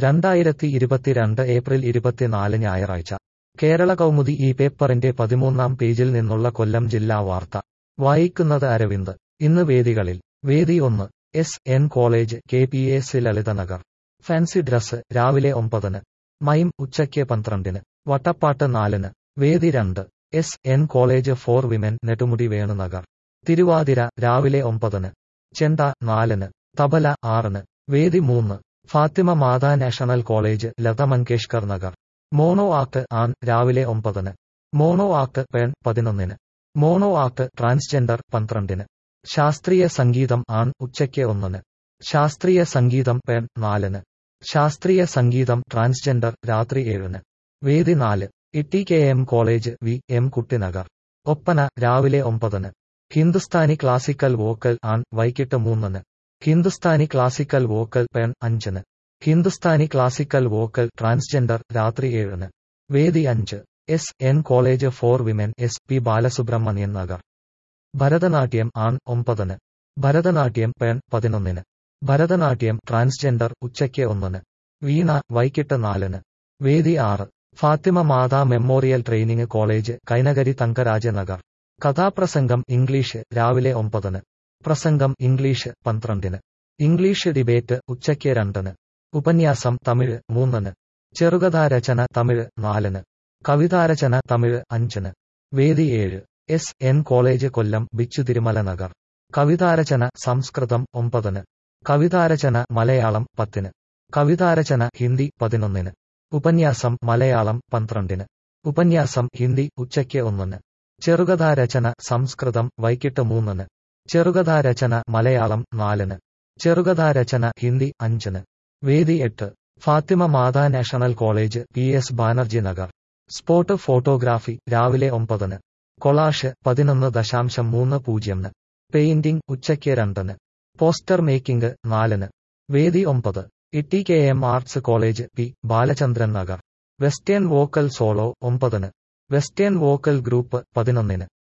രണ്ടായിരത്തി ഇരുപത്തിരണ്ട് ഏപ്രിൽ ഇരുപത്തിനാല് ഞായറാഴ്ച കേരള കൗമുദി ഈ പേപ്പറിന്റെ പതിമൂന്നാം പേജിൽ നിന്നുള്ള കൊല്ലം ജില്ലാ വാർത്ത വായിക്കുന്നത് അരവിന്ദ് ഇന്ന് വേദികളിൽ വേദി ഒന്ന് S N college K P S Lalithanagar fancy dress രാവിലെ ഒമ്പതിന് മൈം ഉച്ചയ്ക്ക് പന്ത്രണ്ടിന് വട്ടപ്പാട്ട് നാലിന് വേദി രണ്ട് S N college for women Nedumudi Venunagar Thiruvathira രാവിലെ ഒമ്പതിന് ചെണ്ട നാലിന് തബല ആറിന് വേദി മൂന്ന് Fathima Matha national college Lata Mangeshkar Nagar mono act ആൺ രാവിലെ ഒമ്പതിന് മോണോ ആക്ട് പെൺ പതിനൊന്നിന് മോണോ ആക്ട് ട്രാൻസ്ജെൻഡർ പന്ത്രണ്ടിന് ശാസ്ത്രീയ സംഗീതം ആൺ ഉച്ചയ്ക്ക് ഒന്നിന് ശാസ്ത്രീയ സംഗീതം പെൺ നാലിന് ശാസ്ത്രീയ സംഗീതം ട്രാൻസ്ജെൻഡർ രാത്രി ഏഴിന് വേദി നാല് Itty K M college V M Kuttinagar Oppana രാവിലെ ഒമ്പതിന് ഹിന്ദുസ്ഥാനി ക്ലാസിക്കൽ വോക്കൽ ആൺ വൈകിട്ട് മൂന്നിന് ഹിന്ദുസ്ഥാനി ക്ലാസിക്കൽ വോക്കൽ പെൺ അഞ്ചിന് ഹിന്ദുസ്ഥാനി ക്ലാസിക്കൽ വോക്കൽ ട്രാൻസ്ജെൻഡർ രാത്രി ഏഴിന് വേദി അഞ്ച് S N college for women S P Balasubrahmanyan Nagar Bharatanatyam ആൺ ഒമ്പതിന് ഭരതനാട്യം പെൺ പതിനൊന്നിന് ഭരതനാട്യം ട്രാൻസ്ജെൻഡർ ഉച്ചയ്ക്ക് ഒന്നിന് വീണ വൈകിട്ട് നാലിന് വേദി ആറ് Fathima Matha memorial training college Kainakari Thankaraja Nagar കഥാപ്രസംഗം ഇംഗ്ലീഷ് രാവിലെ ഒമ്പതിന് പ്രസംഗം ഇംഗ്ലീഷ് പന്ത്രണ്ടിന് ഇംഗ്ലീഷ് ഡിബേറ്റ് ഉച്ചയ്ക്ക് രണ്ടിന് ഉപന്യാസം തമിഴ് മൂന്നിന് ചെറുകഥാരചന തമിഴ് നാലിന് കവിതാരചന തമിഴ് അഞ്ചിന് വേദി ഏഴ് S N college Kollam Bichu Thirumala Nagar കവിതാരചന സംസ്കൃതം ഒമ്പതിന് കവിതാരചന മലയാളം പത്തിന് കവിതാരചന ഹിന്ദി പതിനൊന്നിന് ഉപന്യാസം മലയാളം പന്ത്രണ്ടിന് ഉപന്യാസം ഹിന്ദി ഉച്ചയ്ക്ക് ഒന്നിന് ചെറുകഥാരചന സംസ്കൃതം വൈകിട്ട് മൂന്നിന് ചെറുകഥാരചന മലയാളം നാലിന് ചെറുകഥാരചന ഹിന്ദി അഞ്ചിന് വേദി എട്ട് Fathima Matha national college P S Banerjee Nagar spot photography രാവിലെ ഒമ്പതിന് കൊളാഷ് പതിനൊന്ന് ദശാംശം മൂന്ന് പൂജ്യംന് പെയിന്റിംഗ് ഉച്ചയ്ക്ക് രണ്ടിന് പോസ്റ്റർ മേക്കിംഗ് നാലിന് വേദി ഒമ്പത് Itty K M arts college P Balachandran Nagar western vocal solo ഒമ്പതിന് വെസ്റ്റേൺ വോക്കൽ ഗ്രൂപ്പ് പതിനൊന്നിന്